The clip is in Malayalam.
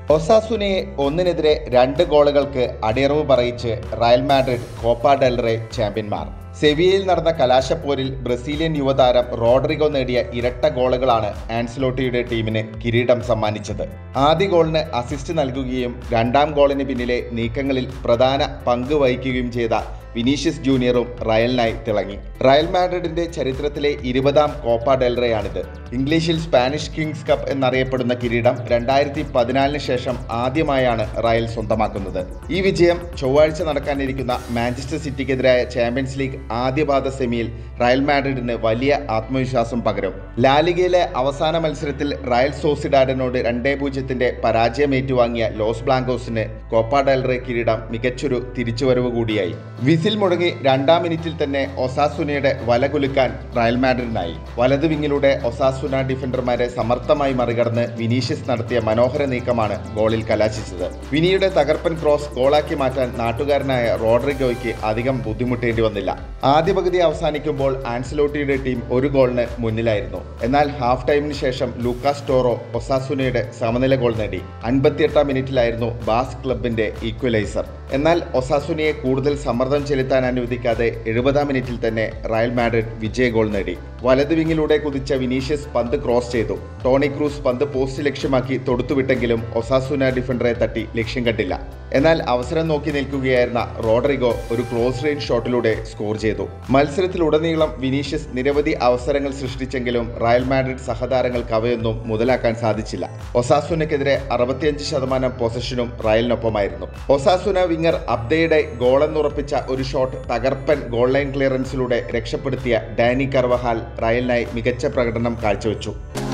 ഒസാസുനയെ ഒന്നിനെതിരെ രണ്ട് ഗോളുകൾക്ക് അടിയറവ് പറയിച്ച് റയൽ മാഡ്രിഡ് കോപ്പ ഡെൽറെ ചാമ്പ്യന്മാർ സെവിയയിൽ നടന്ന കലാശപ്പോരിൽ ബ്രസീലിയൻ യുവതാരം റോഡ്രിഗോ നേടിയ ഇരട്ട ഗോളുകളാണ് ആൻസലോട്ടിയുടെ ടീമിന് കിരീടം സമ്മാനിച്ചത് ആദ്യ ഗോളിന് അസിസ്റ്റ് നൽകുകയും രണ്ടാം ഗോളിന് പിന്നിലെ നീക്കങ്ങളിൽ പ്രധാന പങ്ക് വഹിക്കുകയും ചെയ്ത വിനീഷ്യസ് ജൂനിയറും റയലിനായി തിളങ്ങി റയൽ മാഡ്രിഡിന്റെ ചരിത്രത്തിലെ ഇരുപതാം കോപ്പ ഡെൽറയാണിത് ഇംഗ്ലീഷിൽ സ്പാനിഷ് കിങ്സ് കപ്പ് എന്നറിയപ്പെടുന്ന കിരീടം രണ്ടായിരത്തി പതിനാലിന് ശേഷം ആദ്യമായാണ് റയൽ സ്വന്തമാക്കുന്നത് ഈ വിജയം ചൊവ്വാഴ്ച നടക്കാനിരിക്കുന്ന മാഞ്ചസ്റ്റർ സിറ്റിക്കെതിരായ ചാമ്പ്യൻസ് ലീഗ് ആദ്യപാദ സെമിയിൽ റയൽ മാഡ്രിഡിന് വലിയ ആത്മവിശ്വാസം പകരും ലാലിഗയിലെ അവസാന മത്സരത്തിൽ റയൽ സോസിഡാഡിനോട് രണ്ടേ പൂജ്യത്തിന്റെ പരാജയം ഏറ്റുവാങ്ങിയ ലോസ് ബ്ലാങ്കോസിന് കോപ്പ ഡെൽറെ കിരീടം മികച്ചൊരു തിരിച്ചുവരവ് കൂടിയായി വിസിൽ മുടങ്ങി രണ്ടാം മിനിറ്റിൽ തന്നെ ഒസാസുനയുടെ വല കുലുക്കാൻ റയൽ മാഡ്രിഡിനായി വലത് വിങ്ങിലൂടെ ഒസാസുന ഡിഫൻഡർമാരെ സമർത്ഥമായി മറികടന്ന് വിനീഷ്യസ് നടത്തിയ മനോഹര നീക്കമാണ് ഗോളിൽ കലാശിച്ചത് വിനിയുടെ തകർപ്പൻ ക്രോസ് ഗോളാക്കി മാറ്റാൻ നാട്ടുകാരനായ റോഡ്രിഗോയ്ക്ക് അധികം ബുദ്ധിമുട്ടേണ്ടി വന്നില്ല ആദ്യ പകുതി അവസാനിക്കുമ്പോൾ ആൻസലോട്ടിയുടെ ടീം ഒരു ഗോളിന് മുന്നിലായിരുന്നു എന്നാൽ ഹാഫ് ടൈമിന് ശേഷം ലൂക്കാസ് ടോറോ ഒസാസുനയുടെ സമനില ഗോൾ നേടി അൻപത്തിയെട്ടാം മിനിറ്റിലായിരുന്നു ബാസ് ക്ലബിന്റെ ഈക്വലൈസർ എന്നാൽ ഒസാസുനിയെ കൂടുതൽ സമ്മർദ്ദം ചെലുത്താൻ അനുവദിക്കാതെ എഴുപതാം മിനിറ്റിൽ തന്നെ റയൽ മാഡ്രിഡ് വിജയ ഗോൾ നേടി വലത് വിങ്ങിലൂടെ കുതിച്ച വിനീഷ്യസ് പന്ത് ക്രോസ് ചെയ്തു ടോണി ക്രൂസ് പന്ത് പോസ്റ്റ് ലക്ഷ്യമാക്കി തൊടുത്തുവിട്ടെങ്കിലും ഒസാസുന ഡിഫൻഡറെ തട്ടി ലക്ഷ്യം കണ്ടില്ല എന്നാൽ അവസരം നോക്കി നിൽക്കുകയായിരുന്ന റോഡറിഗോ ഒരു ക്ലോസ് റേഞ്ച് ഷോട്ടിലൂടെ സ്കോർ ചെയ്തു മത്സരത്തിലുടനീളം വിനീഷ്യസ് നിരവധി അവസരങ്ങൾ സൃഷ്ടിച്ചെങ്കിലും റയൽ മാഡ്രിഡ് സഹതാരങ്ങൾക്ക് അവയൊന്നും മുതലാക്കാൻ സാധിച്ചില്ല ഒസാസുനക്കെതിരെ അറുപത്തിയഞ്ച് ശതമാനം പൊസഷനും റയലിനൊപ്പമായിരുന്നു ഒസാസുന വിങ്ങർ അബ്ദയുടെ ഗോളെന്നുറപ്പിച്ച ഒരു ഷോട്ട് തകർപ്പൻ ഗോൾ ലൈൻ ക്ലിയറൻസിലൂടെ രക്ഷപ്പെടുത്തിയ ഡാനി കർവഹാൽ റയലിനായി മികച്ച പ്രകടനം കാഴ്ചവെച്ചു